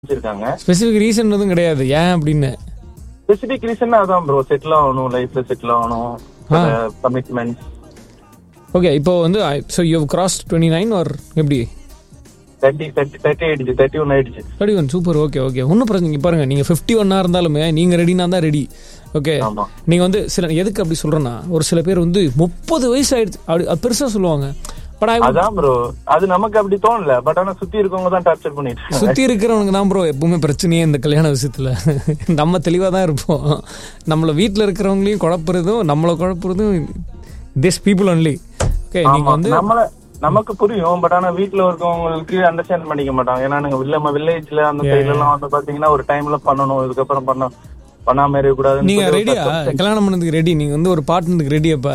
வச்சிருக்காங்க specific reason எதுவும் கிடையாது ஏன் அப்படின்னு ஸ்பெசிபிக் ரீசன் அதான் ப்ரோ செட்டில் ஆகணும் லைஃப்ல செட்டில் ஆகணும் கமிட்மெண்ட் ஓகே இப்போ வந்து so you cross twenty nine ஒரு எப்படி தேர்ட்டி தேர்ட்டி தேர்ட்டி ஆயிடுச்சு தேர்ட்டி ஒன் ஆயிடுச்சு thirty one super okay okay ஒன்றும் பிரச்சனை இங்க பாருங்க நீங்கள் ஃபிஃப்டி ஒன்னாக இருந்தாலுமே நீங்கள் ரெடினா தான் ரெடி ஓகே ஆமா நீங்கள் வந்து சில எதுக்கு அப்படி சொல்கிறேன்னா ஒரு சில பேர் வந்து முப்பது வயசு ஆயிடுச்சு அப்படி அது பெருசாக சொல்லுவாங்க பட் ஐ அதான் ப்ரோ அது நமக்கு அப்படி தோணல பட் ஆனா சுத்தி இருக்கவங்க தான் டார்ச்சர் பண்ணிட்டு இருக்காங்க சுற்றி இருக்கிறவங்க தான் ப்ரோ எப்பவுமே பிரச்சனையே இந்த கல்யாண விஷயத்தில் நம்ம தெளிவாக தான் இருப்போம் நம்மளை வீட்டில் இருக்கிறவங்களையும் குழப்புறதும் நம்மளை குழப்புறதும் திஸ் பீப்புள் ஒன்லி ஓகே ஆமா நீங்கள் வந்து நம்மள நமக்கு புரியும் பட் ஆனா வீட்ல இருக்கவங்களுக்கு அண்டர்ஸ்டாண்ட் பண்ணிக்க மாட்டாங்க ஏன்னா நாங்க நம்ம வில்லேஜ்ல அந்த சைடுல எல்லாம் வந்து பாத்தீங்கன்னா ஒரு டைம்ல பண்ணணும் இதுக்கப்புறம் பண்ண பண்ணாம இருக்கக்கூடாதுன்னு நீங்கள் சொல்லி ஒரு ரெடியா சட்டம். கல்யாணம் பண்ணதுக்கு ரெடி நீங்கள் வந்து ஒரு பார்ட்னருக்கு ரெடி அப்போ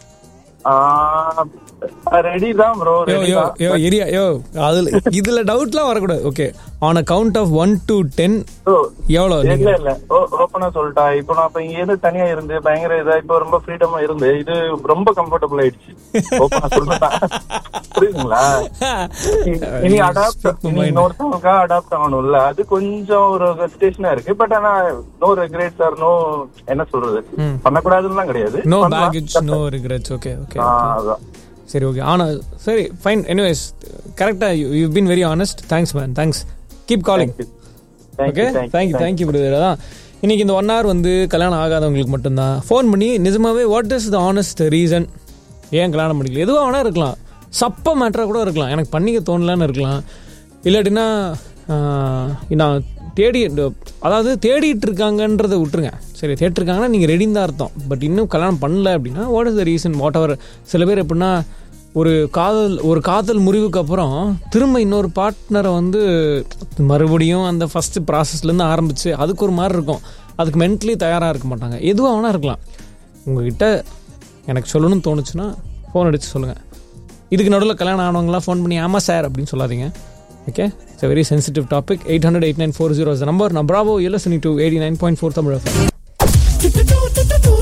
ரெடி தான் ப்ரோ யோ ரெடி யோ தான் யோ ஏரியா யோ அதுல இதுல டவுட்லாம் வரக்கூடாது okay on a count of one to ten Bro, எவ்வளோ இல்ல நீங்க இல்ல ஓப்பனா சொல்லிட்டா இப்போ நான் இப்ப இங்க இருந்து தனியா இருந்து பயங்கர இதா இப்போ ரொம்ப ஃப்ரீடமா இருந்து இது ரொம்ப கம்ஃபர்டபுள் ஆயிடுச்சு ஓப்பனா சொல்லிட்டா புரியுதுங்களா இனி அடாப்ட் இனி இன்னொருத்தவங்களுக்கா அடாப்ட் ஆகணும்ல அது கொஞ்சம் ஒரு ஹெசிடேஷனா இருக்கு பட் ஆனா நோ ரெக்ரேட்ஸ் ஆர் நோ என்ன சொல்றது ம். பண்ணக்கூடாதுன்னு கிடையாது நோ பண்ணலாம். Package no regrets okay okay ஆ, அதான் சரி ஓகே ஆனா சரி ஃபைன் எனிவேஸ் கரெக்டாக you been very honest thanks man thanks keep calling Thank okay you, thank you, thank you thank you brother அதான் இன்னைக்கு இந்த ஒன் ஹவர் வந்து கல்யாணம் ஆகாதவங்களுக்கு மட்டும்தான் ஃபோன் பண்ணி நிஜமாவே what is the honest reason ஏன் கல்யாணம் பண்ணிக்கல எதுவாக வேணா இருக்கலாம் சப்ப மேட்டராக கூட இருக்கலாம் எனக்கு பண்ணிக்க தோணலன்னு இருக்கலாம் இல்லாட்டினா ஆஹ், நான் தேடி அதாவது தேடிட்டு இருக்காங்கன்றதை விட்டுருங்க சரி தேடிருக்காங்கன்னா நீங்கள் ரெடின்னு தான் அர்த்தம் பட் இன்னும் கல்யாணம் பண்ணல அப்படின்னா what is the reason whatever சில பேர் எப்படின்னா ஒரு காதல் ஒரு காதல் முறிவுக்கு அப்புறம் திரும்ப இன்னொரு பார்ட்னரை வந்து மறுபடியும் அந்த ஃபர்ஸ்ட் ப்ராசஸ்லேருந்து ஆரம்பிச்சு அதுக்கு ஒரு மாதிரி இருக்கும் அதுக்கு மென்டலி தயாராக இருக்க மாட்டாங்க எதுவாக வேணா இருக்கலாம் உங்ககிட்ட எனக்கு சொல்லணும்னு தோணுச்சுன்னா ஃபோன் அடித்து சொல்லுங்கள் இதுக்கு நடுவில் கல்யாணம் ஆனவங்களாம் ஃபோன் பண்ணி ஆமாம் சார் அப்படின்னு சொல்லாதீங்க okay it's very sensitive topic eight hundred eight nine four zero number நான் ப்ராவோ எல்எஸ்னி two eighty nine point four Tamil FM.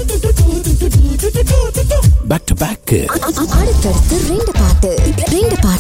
Back to back அடுத்தடுத்து ரெண்டு பாட்டு ரெண்டு பாட்டு